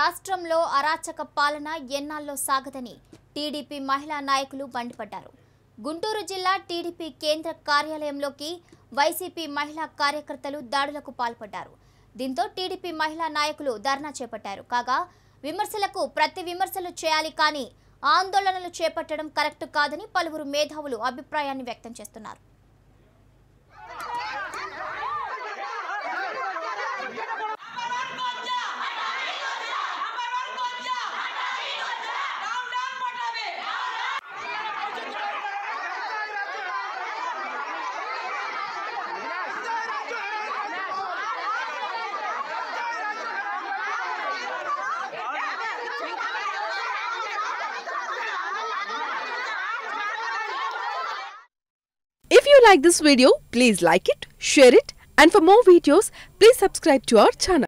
రాష్ట్రంలో అరాచక పాలన ఎన్నాల్లో సాగదని టీడీపీ మహిళా నాయకులు మండిపడ్డారు గుంటూరు జిల్లా టీడీపీ కేంద్ర కార్యాలయంలోకి వైసీపీ మహిళా కార్యకర్తలు దాడులకు పాల్పడ్డారు దీంతో టీడీపీ మహిళా నాయకులు ధర్నా చేపట్టారు కాగా విమర్శలకు ప్రతి విమర్శలు చేయాలి కానీ ఆందోళనలు చేపట్టడం కరెక్ట్ కాదని పలువురు మేధావులు అభిప్రాయాన్ని వ్యక్తం చేస్తున్నారు If you like this video, please like it, share it, and for more videos, please subscribe to our channel.